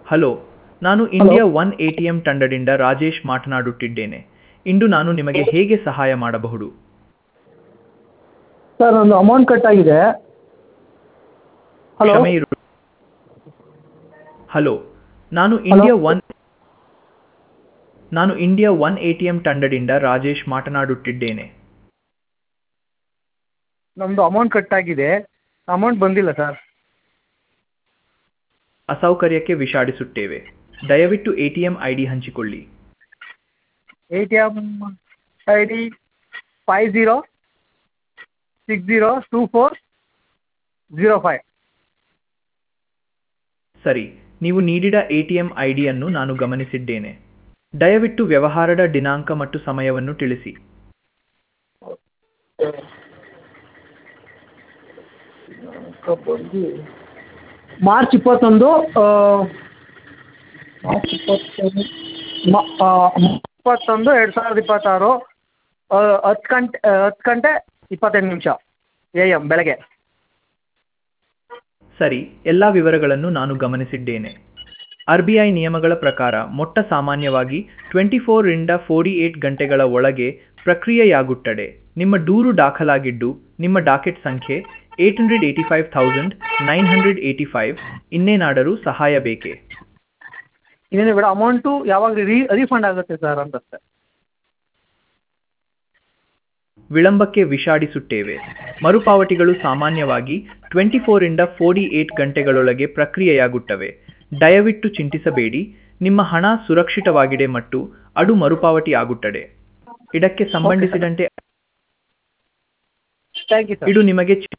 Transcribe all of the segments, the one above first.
hello ನಾನು India one A T M ತಂಡದಿಂದ ರಾಜೇಶ್ ಮಾತನಾಡುತ್ತಿದ್ದೇನೆ ಇಂದು ನಾನು ನಿಮಗೆ ಹೇಗೆ ಸಹಾಯ ಮಾಡಬಹುದು ಸರ್ ನಂದು ಅಮೌಂಟ್ ಕಟ್ ಆಗಿದೆ ಹಲೋ ಕ್ಷಮೆ ಇರು ಹಲೋ ನಾನು ಇಂಡಿಯಾ ಒನ್ ನಾನು India one A T M ತಂಡದಿಂದ ರಾಜೇಶ್ ಮಾತನಾಡುತ್ತಿದ್ದೇನೆ ನಮ್ಮದು ಅಮೌಂಟ್ ಕಟ್ ಆಗಿದೆ ಅಮೌಂಟ್ ಬಂದಿಲ್ಲ ಸರ್ ಅಸೌಕರ್ಯಕ್ಕೆ ವಿಷಾದಿಸುತ್ತೇವೆ ದಯವಿಟ್ಟು A T M I D ಹಂಚಿಕೊಳ್ಳಿ A T M I D five zero six zero two four zero five ಸರಿ ನೀವು ನೀಡಿದ ಎ ಟಿ ಎಂ ಐ ಡಿಯನ್ನು ನಾನು ಗಮನಿಸಿದ್ದೇನೆ ದಯವಿಟ್ಟು ವ್ಯವಹಾರದ ದಿನಾಂಕ ಮತ್ತು ಸಮಯವನ್ನು ತಿಳಿಸಿ ಮಾರ್ಚ್ ಇಪ್ಪತ್ತೊಂದು ಮಾರ್ಚ್ ಇಪ್ಪತ್ತೊಂದು ಮ- ಆ, ಇಪ್ಪತ್ತೊಂದು ಎರಡು ಸಾವಿರದ ಇಪ್ಪತ್ತಾರು ಹತ್ತು ಗಂಟೆ ಹತ್ತು ಗಂಟೆ ಇಪ್ಪತ್ತೈದು ನಿಮಿಷ ಎ ಎಮ್ ಬೆಳಗ್ಗೆ ಸರಿ ಎಲ್ಲ ವಿವರಗಳನ್ನು ನಾನು ಗಮನಿಸಿದ್ದೇನೆ ಆರ್ ಬಿ ಐ ನಿಯಮಗಳ ಪ್ರಕಾರ ಮೊಟ್ಟ ಸಾಮಾನ್ಯವಾಗಿ ಟ್ವೆಂಟಿ ಫೋರಿಂದ ಫೋರ್ಟಿ ಏಟ್ ಗಂಟೆಗಳ ಒಳಗೆ ಪ್ರಕ್ರಿಯೆಯಾಗುತ್ತದೆ ನಿಮ್ಮ ದೂರು ದಾಖಲಾಗಿದ್ದು ನಿಮ್ಮ ಡಾಕೆಟ್ ಸಂಖ್ಯೆ eight hundred eighty five thousand nine hundred eighty five ಇನ್ನೇನಾದರೂ ಸಹಾಯ ಬೇಕೇ ಇನ್ನೇನು ಬೇಡ ಅಮೌಂಟು ಯಾವಾಗ ರೀ ರೀಫಂಡ್ ಆಗುತ್ತೆ ಸರ್ ಅಂತಷ್ಟೆ ವಿಳಂಬಕ್ಕೆ ವಿಷಾಡಿಸುತ್ತೇವೆ ಮರುಪಾವತಿಗಳು ಸಾಮಾನ್ಯವಾಗಿ ಟ್ವೆಂಟಿ ಫೋರಿಂದ ಫೋರ್ಟಿ ಏಟ್ ಗಂಟೆಗಳೊಳಗೆ ಪ್ರಕ್ರಿಯೆಯಾಗುತ್ತವೆ ದಯವಿಟ್ಟು ಚಿಂತಿಸಬೇಡಿ ನಿಮ್ಮ ಹಣ ಸುರಕ್ಷಿತವಾಗಿದೆ ಮತ್ತು ಅದು ಮರುಪಾವತಿ ಆಗುತ್ತದೆ ಇದಕ್ಕೆ ಸಂಬಂಧಿಸಿದಂತೆ ಥ್ಯಾಂಕ್ ಯು ಸರ್ ಇದು ನಿಮಗೆ ಚಿ-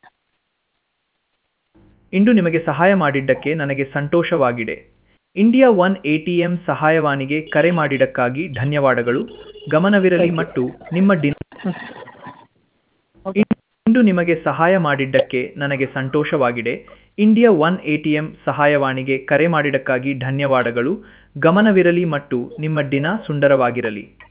ಇಂದು ನಿಮಗೆ ಸಹಾಯ ಮಾಡಿದ್ದಕ್ಕೆ ನನಗೆ ಸಂತೋಷವಾಗಿದೆ ಇಂಡಿಯಾ ಒನ್ ಎಟಿಎಂ ಸಹಾಯವಾಣಿಗೆ ಕರೆ ಮಾಡಿದ್ದಕ್ಕಾಗಿ ಧನ್ಯವಾದಗಳು ಗಮನವಿರಲಿ ಮತ್ತು ನಿಮ್ಮ ದಿನ ಇಂದು ನಿಮಗೆ ಸಹಾಯ ಮಾಡಿದ್ದಕ್ಕೆ ನನಗೆ ಸಂತೋಷವಾಗಿದೆ ಇಂಡಿಯಾ ಒನ್ ಎಟಿಎಂ ಸಹಾಯವಾಣಿಗೆ ಕರೆ ಮಾಡಿದ್ದಕ್ಕಾಗಿ ಧನ್ಯವಾದಗಳು ಗಮನವಿರಲಿ ಮತ್ತು ನಿಮ್ಮ ದಿನ ಸುಂದರವಾಗಿರಲಿ